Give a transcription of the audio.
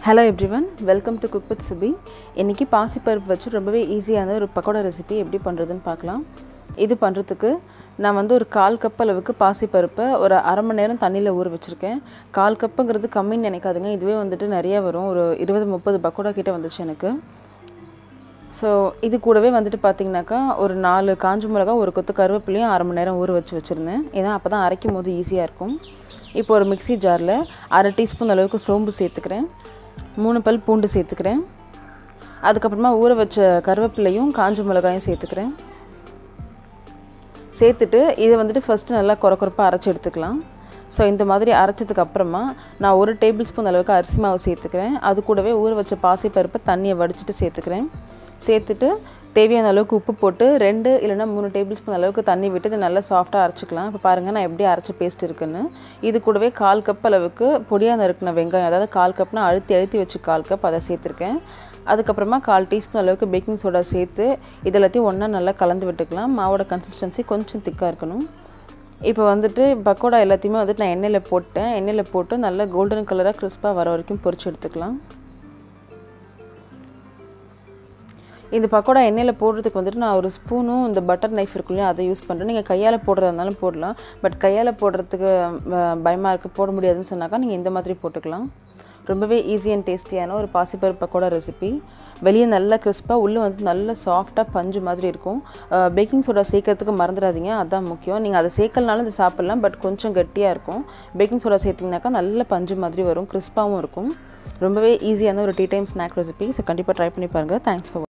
hello everyone welcome to cook with Subi இன்றைக்கி பாசிப்பருப்பு வச்சு ரொம்பவே ஈஸியான ஒரு பக்கோடா ரெசிபி எப்படி பண்ணுறதுன்னு பார்க்கலாம் இது பண்ணுறதுக்கு நான் வந்து ஒரு கால் கப் அளவுக்கு பாசிப்பருப்பை ஒரு அரை மணி நேரம் தண்ணியில் ஊற வச்சுருக்கேன் கால் கப்புங்கிறது கம்மின்னு நினைக்காதுங்க இதுவே வந்துட்டு நிறைய வரும் ஒரு இருபது முப்பது பக்கோடா கிட்டே வந்துச்சு எனக்கு ஸோ இது கூடவே வந்துட்டு பார்த்தீங்கன்னாக்கா ஒரு நாலு காஞ்ச மிளகா ஒரு கொத்து கருவேப்பிலையும் அரை மணி நேரம் ஊற வச்சு வச்சுருந்தேன் ஏன்னா அப்போ தான் அரைக்கும் போது ஈஸியாக இருக்கும் இப்போ ஒரு மிக்ஸி ஜாரில் அரை டீஸ்பூன் அளவுக்கு சோம்பு சேர்த்துக்கிறேன் மூணு பல் பூண்டு சேர்த்துக்கிறேன் அதுக்கப்புறமா ஊற வச்ச கருவேப்பிலையும் காஞ்ச மிளகாயும் சேர்த்துக்கிறேன் சேர்த்துட்டு இதை வந்துட்டு ஃபஸ்ட்டு நல்லா குறை குறைப்பாக அரைச்சி எடுத்துக்கலாம் ஸோ இந்த மாதிரி அரைச்சதுக்கு அப்புறமா நான் ஒரு டேபிள் ஸ்பூன் அளவுக்கு அரிசி மாவு சேர்த்துக்கிறேன் அது கூடவே ஊற வச்ச பாசிப்பருப்பை தண்ணியை வடிச்சிட்டு சேர்த்துக்கிறேன் சேர்த்துட்டு தேவையான அளவுக்கு உப்பு போட்டு ரெண்டு இல்லைனா மூணு டேபிள் ஸ்பூன் அளவுக்கு தண்ணி விட்டு இதை நல்லா சாஃப்டாக அரைச்சிக்கலாம் இப்போ பாருங்கள் நான் எப்படி அரைச்ச பேஸ்ட் இருக்குன்னு இது கூடவே கால் கப் அளவுக்கு பொடியாக நறுக்கின வெங்காயம் அதாவது கால் கப்னா அழுத்தி அழுத்தி வச்சு கால் கப் அதை சேர்த்துருக்கேன் அதுக்கப்புறமா கால் டீஸ்பூன் அளவுக்கு பேக்கிங் சோடா சேர்த்து இது எல்லாத்தையும் ஒன்றா நல்லா கலந்து விட்டுக்கலாம் மாவோட கன்சிஸ்டன்சி கொஞ்சம் திக்காக இருக்கணும் இப்போ வந்துட்டு பக்கோடா எல்லாத்தையுமே வந்துட்டு நான் எண்ணெயில் போட்டேன் எண்ணெயில் போட்டு நல்லா கோல்டன் கலராக கிறிஸ்பாக வர வரைக்கும் பொரிச்சு எடுத்துக்கலாம் இந்த பக்கோடா எண்ணெயில் போடுறதுக்கு வந்துட்டு நான் ஒரு ஸ்பூனும் இந்த பட்டர் நைஃப் இருக்கும் இல்லையா அதை யூஸ் பண்ணுறேன் நீங்கள் கையால் போடுறதா இருந்தாலும் போடலாம் பட் கையால் போடுறதுக்கு பயமாக இருக்குது போட முடியாதுன்னு சொன்னாக்கா நீங்கள் இந்த மாதிரி போட்டுக்கலாம் ரொம்பவே ஈஸி அண்ட் டேஸ்டியான ஒரு பாசிப்பருப்பு பக்கோடா ரெசிபி வெளியே நல்லா கிறிஸ்பாக உள்ளே வந்து நல்ல சாஃப்டாக பஞ்சு மாதிரி இருக்கும் பேக்கிங் சோடா சேர்க்கறதுக்கு மறந்துடாதீங்க அதுதான் முக்கியம் நீங்கள் அதை சேர்க்கலனாலும் இது சாப்பிட்லாம் பட் கொஞ்சம் கட்டியாக இருக்கும் பேக்கிங் சோடா சேர்த்திங்கனாக்கா நல்ல பஞ்சு மாதிரி வரும் கிறிஸ்பாகவும் இருக்கும் ரொம்பவே ஈஸியான ஒரு tea time snack recipe so கண்டிப்பாக ட்ரை பண்ணி பாருங்கள் தேங்க்ஸ் ஃபார்